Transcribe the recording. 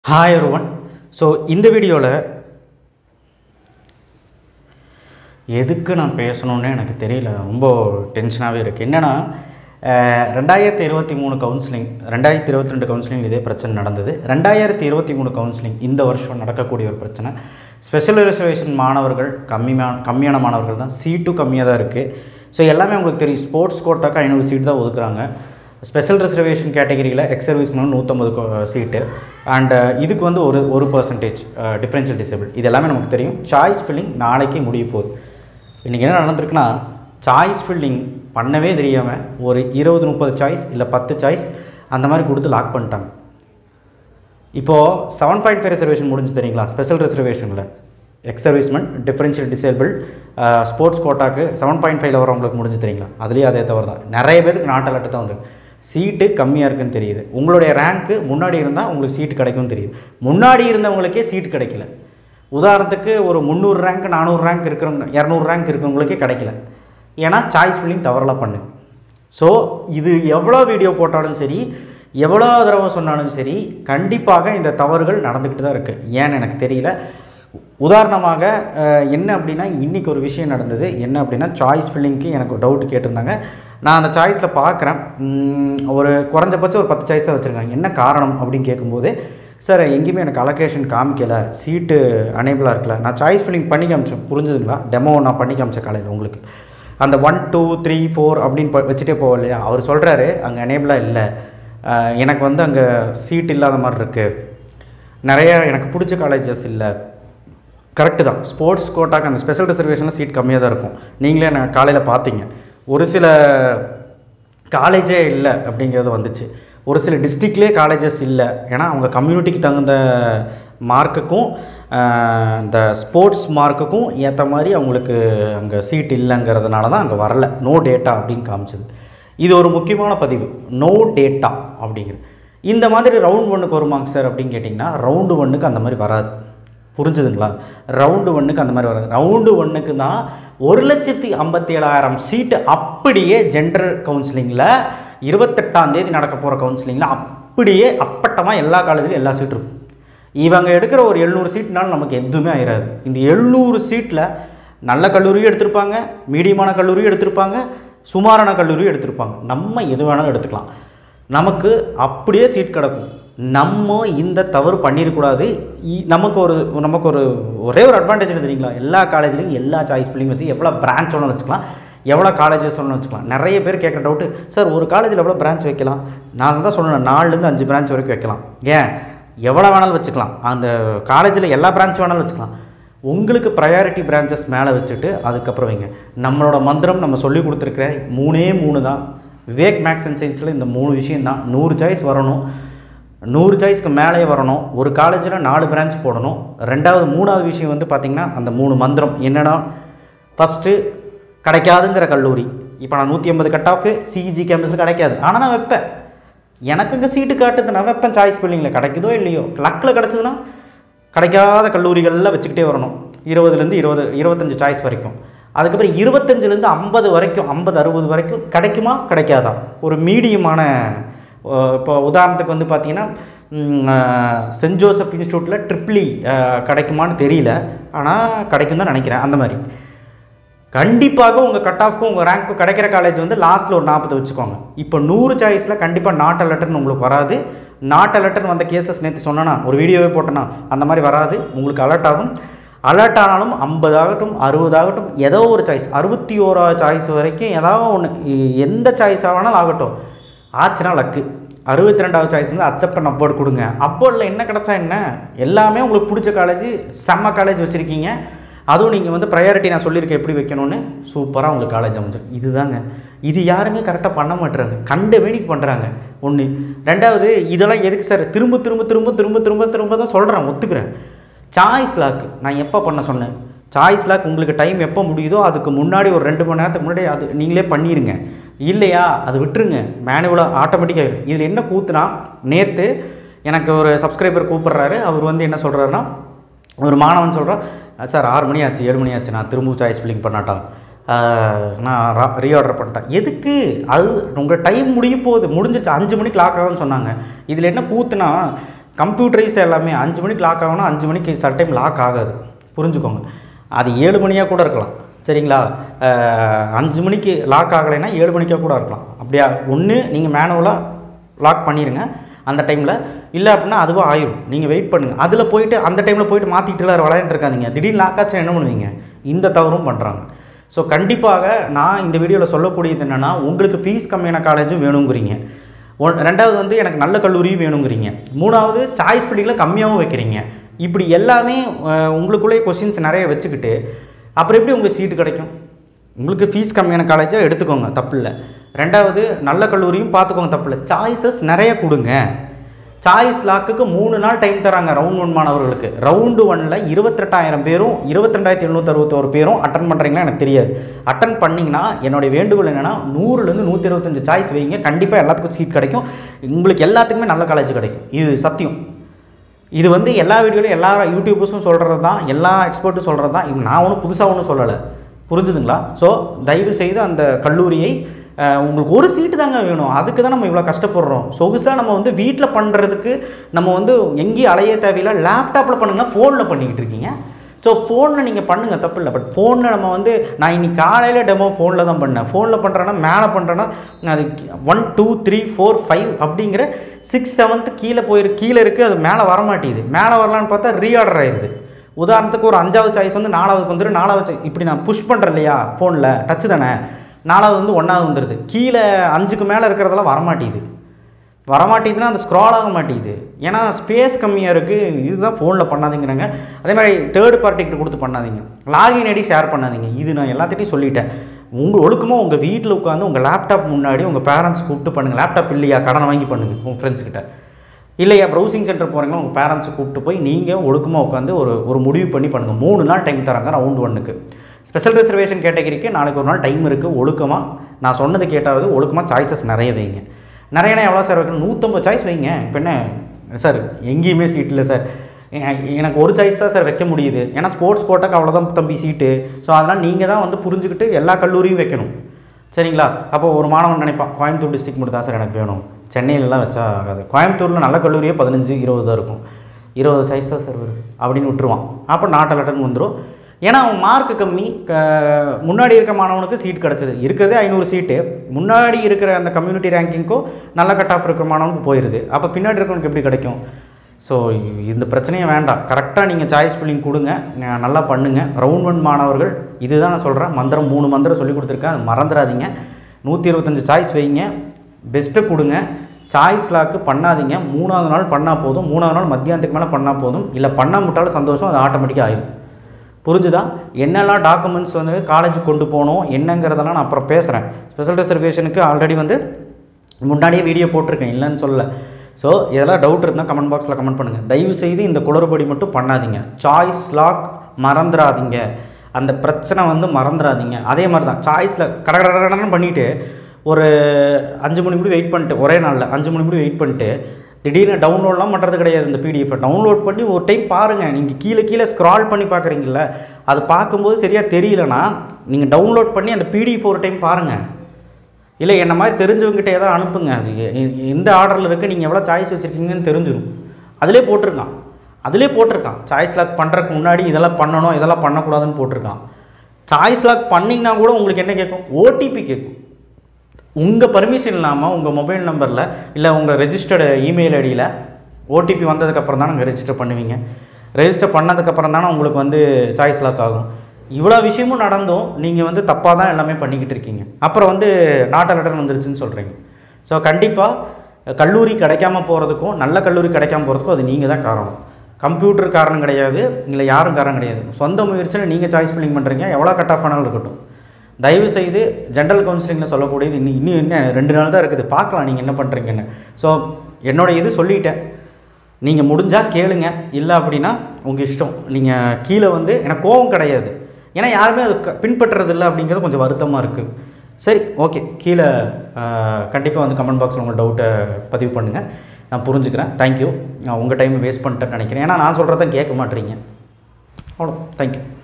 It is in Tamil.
ஹாய் ஒருவன் ஸோ இந்த வீடியோவில் எதுக்கு நான் பேசணும்னு எனக்கு தெரியல ரொம்ப டென்ஷனாகவே இருக்குது என்னென்னா ரெண்டாயிரத்தி இருபத்தி மூணு கவுன்சிலிங் ரெண்டாயிரத்தி இருபத்தி ரெண்டு கவுன்சிலிங் இதே பிரச்சனை நடந்தது ரெண்டாயிரத்தி இருபத்தி மூணு கவுன்சிலிங் இந்த வருஷம் நடக்கக்கூடிய ஒரு பிரச்சனை ஸ்பெஷல் ரிசர்வேஷன் மாணவர்கள் கம்மியான கம்மியான மாணவர்கள் தான் சீட்டும் கம்மியாக தான் இருக்குது ஸோ எல்லாமே உங்களுக்கு தெரியும் ஸ்போர்ட்ஸ் கோட்டாக்கு ஐநூறு சீட் தான் ஒதுக்குறாங்க ஸ்பெஷல் ரிசர்வேஷன் கேட்டகரியில் எக்ஸ் சர்வீஸ் மூலம் நூற்றம்பது சீட்டு அண்ட் இதுக்கு வந்து ஒரு ஒரு பர்சன்டேஜ் டிஃப்ரென்ஷியல் டிசேபிள் இது எல்லாமே நமக்கு தெரியும் சாய்ஸ் ஃபில்லிங் நாளைக்கு முடிய போகுது இன்றைக்கி என்ன நடந்திருக்குன்னா சாய்ஸ் ஃபில்லிங் பண்ணவே தெரியாமல் ஒரு இருபது முப்பது சாய்ஸ் இல்லை பத்து சாய்ஸ் அந்த மாதிரி கொடுத்து லாக் பண்ணிட்டாங்க இப்போது செவன் பாயிண்ட் ஃபைவ் ரிசர்வேஷன் முடிஞ்சு தெரியுங்களா ஸ்பெஷல் ரிசர்வேஷனில் ex servicemen differential disable sports கோட்டாக்கு செவன் பாயிண்ட் ஃபைவ்ல வரவங்களுக்கு முடிஞ்சு தெரியுங்களா அதுலேயே அதே தவிர தான் நிறைய பேருக்கு நாட்டு அலட்டு தான் வந்து சீட்டு கம்மியாக இருக்குன்னு தெரியுது உங்களுடைய ரேங்க்கு முன்னாடி இருந்தால் உங்களுக்கு சீட்டு கிடைக்கும்னு தெரியுது முன்னாடி இருந்தவங்களுக்கே சீட்டு கிடைக்கல உதாரணத்துக்கு ஒரு முந்நூறு ரேங்க் நானூறு ரேங்க் இருக்கிறவங்க இரநூறு ரேங்க் இருக்கிறவங்களுக்கே கிடைக்கல ஏன்னா சாய்ஸ் ஃபில்லிங் தவறலாம் பண்ணு ஸோ இது எவ்வளோ வீடியோ போட்டாலும் சரி எவ்வளோ தடவை சொன்னாலும் சரி கண்டிப்பாக இந்த தவறுகள் நடந்துக்கிட்டு தான் இருக்குது ஏன்னு எனக்கு தெரியல உதாரணமாக அஹ், என்ன அப்படின்னா இன்றைக்கி ஒரு விஷயம் நடந்தது என்ன அப்படின்னா சாய்ஸ் ஃபில்லிங்க்கு எனக்கு ஒரு டவுட் கேட்டிருந்தாங்க நான் அந்த சாய்ஸில் பார்க்குறேன் உம், ஒரு குறைஞ்சபட்சம் ஒரு பத்து சாய்ஸ் தான் வச்சுருக்காங்க என்ன காரணம் அப்படின்னு கேட்கும்போது சார் எங்கேயுமே எனக்கு அலோகேஷன் காமிக்கலை சீட்டு அனேபிளாக இருக்கல நான் சாய்ஸ் ஃபில்லிங் பண்ணி காமிச்சேன் புரிஞ்சுதுங்களா டெமோ நான் பண்ணி காமிச்சேன் காலையில் உங்களுக்கு அந்த ஒன் டூ த்ரீ ஃபோர் அப்படின்னு ப- வச்சுட்டே போவோம் இல்லையா அவர் சொல்கிறாரு அங்கே எனேபிளாக இல்லை அஹ், எனக்கு வந்து அங்கே சீட் இல்லாத மாதிரி இருக்குது நிறைய எனக்கு பிடிச்ச காலேஜஸ் இல்லை கரெக்டு தான் ஸ்போர்ட்ஸ் கோட்டாக்கு அந்த ஸ்பெஷல் ரிசர்வேஷனில் சீட் கம்மியாக தான் இருக்கும் நீங்களே நான் காலையில் பார்த்தீங்க ஒரு சில காலேஜே இல்லை அப்படிங்கிறது வந்துச்சு ஒரு சில டிஸ்ட்ரிக்ட்லேயே காலேஜஸ் இல்லை ஏன்னா அவங்க கம்யூனிட்டிக்கு தகுந்த மார்க்குக்கும் இந்த ஸ்போர்ட்ஸ் மார்க்குக்கும் ஏற்ற மாதிரி அவங்களுக்கு அங்கே சீட் இல்லைங்கிறதுனால தான் அங்கே வரல நோ டேட்டா அப்படின்னு காமிச்சது இது ஒரு முக்கியமான பதிவு நோ டேட்டா அப்படிங்கிறது இந்த மாதிரி ரவுண்ட் ஒன்றுக்கு வருமாங்க சார் அப்படின்னு கேட்டிங்கன்னா ரவுண்டு ஒன்றுக்கு அந்த மாதிரி வராது புரிஞ்சுதுங்களா ரவுண்டு ஒன்றுக்கு அந்த மாதிரி வராது ரவுண்டு ஒன்றுக்கு தான் ஒரு லட்சத்தி ஐம்பத்தி ஏழாயிரம் சீட்டு அப்படியே ஜென்ரல் கவுன்சிலிங்கில் இருபத்தெட்டாம் தேதி நடக்க போகிற கவுன்சிலிங்கில் அப்படியே அப்பட்டமாக எல்லா காலேஜ்லையும் எல்லா சீட்டும் இருக்கும் இவங்க எடுக்கிற ஒரு எழுநூறு சீட்னால நமக்கு எதுவுமே ஆயிராது இந்த எழுநூறு சீட்டில் நல்ல கல்லூரியும் எடுத்திருப்பாங்க மீடியமான கல்லூரியும் எடுத்திருப்பாங்க சுமாரான கல்லூரியும் எடுத்திருப்பாங்க நம்ம எது வேணாலும் எடுத்துக்கலாம் நமக்கு அப்படியே சீட் கிடக்கும் நம்ம இந்த தவறு பண்ணிடக்கூடாது இ- நமக்கு ஒரு நமக்கு ஒரு ஒரே ஒரு அட்வான்டேஜ் என்ன தெரியுங்களா எல்லா காலேஜ்லையும் எல்லா சாய்ஸ் பிள்ளைங்க வச்சு எவ்வளோ பிரான்ச் வேணாலும் வச்சுக்கலாம் எவ்வளோ காலேஜஸ் வேணாலும் வச்சுக்கலாம் நிறைய பேர் கேட்குற டவுட்டு சார் ஒரு காலேஜில் எவ்வளோ பிரான்ச் வைக்கலாம் நான் தான் சொன்னேன் நாலுலேருந்து அஞ்சு பிரான்ச் வரைக்கும் வைக்கலாம் ஏன் எவ்வளோ வேணாலும் வச்சுக்கலாம் அந்த காலேஜில் எல்லா பிரான்ச் வேணாலும் வச்சுக்கலாம் உங்களுக்கு ப்ரையாரிட்டி பிரான்ச்சஸ் மேலே வச்சுட்டு அதுக்கப்புறம் வைங்க நம்மளோட மந்திரம் நம்ம சொல்லி கொடுத்துருக்குற மூணே மூணு தான் விவேக் மேக்ஸ் அண்ட் சயின்ஸில் இந்த மூணு விஷயம் தான் நூறு சாய்ஸ் வரணும் நூறு சாய்ஸ்க்கு மேலே வரணும் ஒரு காலேஜில் நாலு பிரான்ச் போடணும் ரெண்டாவது மூணாவது விஷயம் வந்து பார்த்திங்கன்னா அந்த மூணு மந்திரம் என்னென்னா ஃபஸ்ட்டு கிடைக்காதுங்கிற கல்லூரி இப்போ நான் நூற்றி ஐம்பது கட் ஆஃப் சிஇஜி கேம்பஸில் கிடைக்காது ஆனால் நான் வைப்பேன் எனக்கு இங்கே சீட்டு காட்டுது நான் வைப்பேன் சாய்ஸ் பில்லிங்கில் கிடைக்குதோ இல்லையோ லக்கில் கிடச்சதுன்னா கிடைக்காத கல்லூரிகளில் வச்சுக்கிட்டே வரணும் இருபதுலேருந்து இருபது இருபத்தஞ்சு சாய்ஸ் வரைக்கும் அதுக்கப்புறம் இருபத்தஞ்சிலேருந்து ஐம்பது வரைக்கும் ஐம்பது அறுபது வரைக்கும் கிடைக்குமா கிடைக்காதா ஒரு மீடியமான அஹ், இப்போ உதாரணத்துக்கு வந்து பார்த்தீங்கன்னா ம், அஹ், சென்ட் ஜோசப் இன்ஸ்டியூட்டில் ட்ரிப்ளி கிடைக்குமான்னு தெரியல ஆனால் கிடைக்கும் தான் நினைக்கிறேன் அந்த மாதிரி கண்டிப்பாக உங்கள் கட் ஆஃப்க்கும் உங்கள் ரேங்க்கும் கிடைக்கிற காலேஜ் வந்து லாஸ்ட்டில் ஒரு நாற்பது வச்சுக்கோங்க இப்போ நூறு சாய்ஸில் கண்டிப்பாக நாட் லெட்டர்னு உங்களுக்கு வராது நாட் லெட்டர் வந்த கேசஸ் நேற்று சொன்னேன்னா ஒரு வீடியோவே போட்டேன்னா அந்த மாதிரி வராது உங்களுக்கு அலர்ட் ஆகும் அலர்ட் ஆனாலும் ஐம்பது ஆகட்டும் அறுபது ஆகட்டும் ஏதோ ஒரு சாய்ஸ் அறுபத்தி ஓராவது சாய்ஸ் வரைக்கும் ஏதாவது ஒன்று எந்த சாய்ஸ் ஆனாலும் ஆகட்டும் ஆச்சுன்னா லக்கு அறுபத்தி ரெண்டாவது சாய்ஸ் வந்து அக்செப்ட் அண்ட் அப்போர்ட் கொடுங்க அப்போர்டில் என்ன கிடச்சா என்ன எல்லாமே உங்களுக்கு பிடிச்ச காலேஜ் செம்ம காலேஜ் வச்சுருக்கீங்க அதுவும் நீங்கள் வந்து ப்ரையாரிட்டி நான் சொல்லியிருக்கேன் எப்படி வைக்கணும்னு சூப்பராக உங்களுக்கு காலேஜ் அமைஞ்சிடும் இதுதாங்க இது யாருமே கரெக்டாக பண்ண மாட்டுறாங்க கண்ட வேணிக்கு பண்ணுறாங்க ஒன்று ரெண்டாவது இதெல்லாம் எதுக்கு சார் திரும்ப திரும்ப திரும்ப திரும்ப திரும்ப திரும்ப தான் சொல்கிறேன் ஒத்துக்கிறேன் சாய்ஸ் லாக் நான் எப்போ பண்ண சொன்னேன் சாய்ஸ் லாக் உங்களுக்கு டைம் எப்போ முடியுதோ அதுக்கு முன்னாடி ஒரு ரெண்டு மணி நேரத்துக்கு முன்னாடி அது நீங்களே பண்ணிடுங்க இல்லையா அது விட்டுருங்க மேனுவலாக ஆட்டோமேட்டிக்காக இதில் என்ன கூத்துனா நேற்று எனக்கு ஒரு சப்ஸ்கிரைபர் கூப்பிட்றாரு அவர் வந்து என்ன சொல்கிறாருன்னா ஒரு மாணவன் சொல்கிறான் சார் ஆறு மணி ஆச்சு ஏழு மணி ஆச்சு நான் திரும்ப சாய்ஸ் ஃபில்லிங் பண்ணாட்டான் ஆஹ், நான் ரீஆர்டர் பண்ணிட்டேன் எதுக்கு அது உங்கள் டைம் முடிய போகுது முடிஞ்சிருச்சு அஞ்சு மணிக்கு லாக் ஆகும்னு சொன்னாங்க இதில் என்ன கூத்துனா கம்ப்யூட்டரைஸ்டு எல்லாமே அஞ்சு மணிக்கு லாக் ஆகணும் அஞ்சு மணிக்கு சில டைம் லாக் ஆகாது புரிஞ்சுக்கோங்க அது ஏழு மணியாக கூட இருக்கலாம் சரிங்களா அஹ், அஞ்சு மணிக்கு லாக் ஆகலைன்னா ஏழு மணிக்காக கூட இருக்கலாம் அப்படியா ஒன்று நீங்கள் மேனுவலாக லாக் பண்ணிடுங்க அந்த டைமில் இல்லை அப்படின்னா அதுவும் ஆயிடும் நீங்கள் வெயிட் பண்ணுங்கள் அதில் போயிட்டு அந்த டைமில் போயிட்டு மாற்றிட்டு எல்லாரும் விளையாண்டுட்டு இருக்காதீங்க திடீர்னு லாக் ஆச்சுன்னா என்ன பண்ணுவீங்க இந்த தவறும் பண்ணுறாங்க ஸோ கண்டிப்பாக நான் இந்த வீடியோவில் சொல்லக்கூடியது என்னென்னா உங்களுக்கு ஃபீஸ் கம்மியான காலேஜும் வேணுங்கிறீங்க ஒன் ரெண்டாவது வந்து எனக்கு நல்ல கல்லூரியும் வேணுங்கிறீங்க மூணாவது சாய்ஸ் படிக்கல கம்மியாகவும் வைக்கிறீங்க இப்படி எல்லாமே அஹ், உங்களுக்குள்ளேயே கொஷின்ஸ் நிறைய வச்சுக்கிட்டு அப்புறம் எப்படி உங்களுக்கு சீட்டு கிடைக்கும் உங்களுக்கு ஃபீஸ் கம்மியான காலேஜாக எடுத்துக்கோங்க தப்பில்லை ரெண்டாவது நல்ல கல்லூரியும் பார்த்துக்கோங்க தப்பில்லை சாய்ஸஸ் நிறைய கொடுங்க சாய்ஸ் லாக்குக்கு மூணு நாள் டைம் தராங்க ரவுண்ட் ஒன் மாணவர்களுக்கு ரவுண்டு ஒனில் இருபத்தெட்டாயிரம் பேரும் இருபத்திரெண்டாயிரத்தி எழுநூற்றி அறுபத்தோரு பேரும் அட்டன் பண்ணுறீங்களா எனக்கு தெரியாது அட்டன் பண்ணிங்கன்னா என்னுடைய வேண்டுகோள் என்னென்னா நூறுலேருந்து நூற்றி இருபத்தஞ்சு சாய்ஸ் வைங்க கண்டிப்பாக எல்லாத்துக்கும் சீட் கிடைக்கும் உங்களுக்கு எல்லாத்துக்குமே நல்ல காலேஜ் கிடைக்கும் இது சத்தியம் இது வந்து எல்லா வீடியோலையும் எல்லா யூடியூபர்ஸும் சொல்கிறது தான் எல்லா எக்ஸ்பர்ட்டும் சொல்கிறது தான் இது நான் ஒன்றும் புதுசாக ஒன்றும் சொல்லலை புரிஞ்சுதுங்களா ஸோ தயவு செய்து அந்த கல்லூரியை அஹ், உங்களுக்கு ஒரு சீட்டு தாங்க வேணும் அதுக்கு தான் நம்ம இவ்வளோ கஷ்டப்படுறோம் சொகுசாக நம்ம வந்து வீட்டில் பண்ணுறதுக்கு நம்ம வந்து எங்கேயும் அலைய தேவையில்லை லேப்டாப்பில் பண்ணுங்க ஃபோனில் பண்ணிக்கிட்டு இருக்கீங்க ஸோ ஃபோனில் நீங்கள் பண்ணுங்கள் தப்பு இல்லை பட் ஃபோனில் நம்ம வந்து நான் இன்னைக்கு காலையில் டெமோ ஃபோனில் தான் பண்ணேன் ஃபோனில் பண்ணுறேன்னா மேலே பண்ணுறேன்னா அது one two three four five அப்படிங்கிற சிக்ஸ் செவன்த்து கீழே போயிரு கீழே இருக்குது அது மேலே வர மாட்டேங்குது மேலே வரலான்னு பார்த்தா ரீஆர்டர் ஆயிடுது உதாரணத்துக்கு ஒரு அஞ்சாவது சாய்ஸ் வந்து நாலாவதுக்கு வந்துடும் நாலாவது choice- இப்படி நான் புஷ் பண்ணுறேன் இல்லையா ஃபோனில் டச்சு தானே நாலாவது வந்து ஒன்றாவது வந்துடுது கீழே அஞ்சுக்கு மேலே இருக்கிறதெல்லாம் வரமாட்டேங்குது வரமாட்டேங்குதுன்னா அது ஸ்க்ரால் ஆக மாட்டேங்குது ஏன்னா ஸ்பேஸ் கம்மியாக இருக்குது இதுதான் ஃபோனில் பண்ணாதீங்கிறாங்க அதே மாதிரி தேர்ட் பார்ட்டிகிட்ட கொடுத்து பண்ணாதீங்க லாகின் ஐடி ஷேர் பண்ணாதீங்க இது நான் எல்லாத்திட்டையும் சொல்லிட்டேன் உங்கள் ஒழுக்கமாக உங்கள் வீட்டில் உட்காந்து உங்கள் லேப்டாப் முன்னாடி உங்கள் பேரண்ட்ஸ் கூப்பிட்டு பண்ணுங்கள் லேப்டாப் இல்லையா கடனை வாங்கி பண்ணுங்கள் உங்கள் ஃப்ரெண்ட்ஸ் கிட்ட இல்லையா ப்ரௌசிங் சென்டர் போகிறீங்களா உங்கள் பேரண்ட்ஸை கூப்பிட்டு போய் நீங்கள் ஒழுக்கமாக உட்காந்து ஒரு ஒரு முடிவு பண்ணி பண்ணுங்கள் மூணு நாள் டைம் தராங்க ரவுண்ட் ஒன்றுக்கு ஸ்பெஷல் ரிசர்வேஷன் கேட்டகரிக்கு நாளைக்கு ஒரு நாள் டைம் இருக்குது ஒழுக்கமாக நான் சொன்னது கேட்டாவது ஒழுக்கமாக சாய்ஸஸ் நிறைய வைங்க நிறையனா எவ்வளோ சார் வைக்கணும் நூற்றம்பது சாய்ஸ் வைங்க இப்போ என்ன சார் எங்கேயுமே சீட் இல்லை சார் எ- எனக்கு ஒரு சாய்ஸ் தான் சார் வைக்க முடியுது ஏன்னா ஸ்போர்ட்ஸ் கோட்டாக்கு அவ்வளோதான் தம்பி சீட்டு ஸோ அதனால் நீங்கள் தான் வந்து புரிஞ்சுக்கிட்டு எல்லா கல்லூரியும் வைக்கணும் சரிங்களா அப்போ ஒரு மாணவன் நினைப்பான் கோயம்புத்தூர் டிஸ்ட்ரிக்ட் மட்டும் தான் சார் எனக்கு வேணும் சென்னையிலலாம் வச்சா ஆகாது கோயம்புத்தூரில் நல்ல கல்லூரியே பதினஞ்சு இருபது தான் இருக்கும் இருபது சாய்ஸ் தான் சார் வருது அப்படின்னு விட்டுருவான் அப்போ நாட் அலட்டன் வந்துடும் ஏன்னா அவன் மார்க் கம்மி க- முன்னாடி இருக்க மாணவனுக்கு சீட் கிடச்சிது இருக்கிறதே ஐநூறு சீட்டு முன்னாடி இருக்கிற அந்த கம்யூனிட்டி ரேங்கிங்க்கும் நல்ல கட் ஆஃப் இருக்கிற மாணவனுக்கு போயிடுது அப்போ பின்னாடி இருக்கவனுக்கு எப்படி கிடைக்கும் ஸோ இந்த பிரச்சனையே வேண்டாம் கரெக்டாக நீங்கள் சாய்ஸ் ஃபில்லிங் கொடுங்க அஹ் நல்லா பண்ணுங்கள் ரவுண்ட் ஒன் மாணவர்கள் இதுதான் நான் சொல்கிறேன் மந்திரம் மூணு மந்திரம் சொல்லி கொடுத்துருக்கேன் அது மறந்துடாதீங்க நூற்றி இருபத்தஞ்சு சாய்ஸ் வைங்க பெஸ்ட்டை கொடுங்க சாய்ஸ் லாக்கு பண்ணாதீங்க மூணாவது நாள் பண்ணால் போதும் மூணாவது நாள் மத்தியானத்துக்கு மேலே பண்ணால் போதும் இல்லை பண்ணால் முட்டாலும் சந்தோஷம் அது ஆட்டோமேட்டிக்காக ஆயிடும் புரிஞ்சுதா என்னெல்லாம் டாக்குமெண்ட்ஸ் வந்து காலேஜுக்கு கொண்டு போகணும் என்னங்கிறதெல்லாம் நான் அப்புறம் பேசுகிறேன் ஸ்பெஷல் ரிசர்வேஷனுக்கு ஆல்ரெடி வந்து முன்னாடியே வீடியோ போட்டிருக்கேன் இல்லைன்னு சொல்லல ஸோ இதெல்லாம் டவுட் இருந்தால் கமெண்ட் பாக்ஸில் கமெண்ட் பண்ணுங்கள் தயவு செய்து இந்த குளறுபடி மட்டும் பண்ணாதீங்க சாய்ஸ் லாக் மறந்துடாதீங்க அந்த பிரச்சனை வந்து மறந்துடாதீங்க அதே மாதிரி தான் சாய்ஸில் கடகடன்னு பண்ணிவிட்டு ஒரு அஞ்சு மணி முடி வெயிட் பண்ணிட்டு ஒரே நாளில் அஞ்சு மணி முடி வெயிட் பண்ணிட்டு திடீர்னு டவுன்லோட்லாம் பண்ணுறது கிடையாது இந்த பிடிஎஃப் டவுன்லோட் பண்ணி ஒரு டைம் பாருங்கள் நீங்கள் கீழே கீழே ஸ்க்ரால் பண்ணி பார்க்குறீங்கள அது பார்க்கும்போது சரியாக தெரியலனா நீங்கள் டவுன்லோட் பண்ணி அந்த பிடிஎஃப் ஒரு டைம் பாருங்கள் இல்லை என்ன மாதிரி தெரிஞ்சவங்ககிட்ட ஏதாவது அனுப்புங்க அது எ- எ- எந்த ஆர்டரில் இருக்குது நீங்கள் எவ்வளோ சாய்ஸ் வச்சுருக்கீங்கன்னு தெரிஞ்சிடும் அதிலே போட்டிருக்கான் அதிலே போட்டிருக்கான் சாய்ஸ் லாக் பண்ணுறதுக்கு முன்னாடி இதெல்லாம் பண்ணணும் இதெல்லாம் பண்ணக்கூடாதுன்னு போட்டிருக்கான் சாய்ஸ் லாக் பண்ணிங்கன்னா கூட உங்களுக்கு என்ன கேட்கும் ஓடிபி கேட்கும் உங்கள் பர்மிஷன் இல்லாமல் உங்கள் மொபைல் நம்பரில் இல்லை உங்கள் ரெஜிஸ்டர்டு இமெயில் ஐடியில் ஓடிபி வந்ததுக்கப்புறம் தான் நீங்கள் ரெஜிஸ்டர் பண்ணுவீங்க ரெஜிஸ்டர் பண்ணதுக்கப்புறம் தானே உங்களுக்கு வந்து சாய்ஸ் லாக் ஆகும் இவ்வளோ விஷயமும் நடந்தும் நீங்கள் வந்து தப்பாக தான் எல்லாமே பண்ணிக்கிட்டு இருக்கீங்க அப்புறம் வந்து நாட் அலட்டன் வந்துருச்சுன்னு சொல்கிறீங்க ஸோ கண்டிப்பாக கல்லூரி கிடைக்காம போகிறதுக்கும் நல்ல கல்லூரி கிடைக்காம போகிறதுக்கும் அது நீங்கள் தான் காரணம் கம்ப்யூட்டர் காரணம் கிடையாது இல்லை யாரும் காரணம் கிடையாது சொந்த முயற்சியில் நீங்கள் சாய்ஸ் ஃபில்லிங் பண்ணுறீங்க எவ்வளோ கட் ஆஃப் ஆனாலும் இருக்கட்டும் தயவு செய்து ஜென்ரல் கவுன்சிலிங்கில் சொல்லக்கூடியது இன்னும் இன்னும் என்ன ரெண்டு நாள் தான் இருக்குது பார்க்கலாம் நீங்கள் என்ன பண்ணுறீங்கன்னு ஸோ என்னோட இது சொல்லிட்டேன் நீங்கள் முடிஞ்சால் கேளுங்க இல்லை அப்படின்னா உங்கள் இஷ்டம் நீங்கள் கீழே வந்து எனக்கு கோவம் கிடையாது ஏன்னா யாருமே அது க- பின்பற்றுறது இல்லை அப்படிங்கிறது கொஞ்சம் வருத்தமாக இருக்குது சரி ஓகே கீழே கண்டிப்பாக வந்து கமெண்ட் பாக்ஸில் உங்கள் டவுட்டை பதிவு பண்ணுங்கள் நான் புரிஞ்சுக்கிறேன் தேங்க்யூ உங்கள் டைம் வேஸ்ட் பண்ணிட்டேன்னு நினைக்கிறேன் ஏன்னா நான் சொல்கிறத கேட்க மாட்டீங்க அவ்வளோ தேங்க்யூ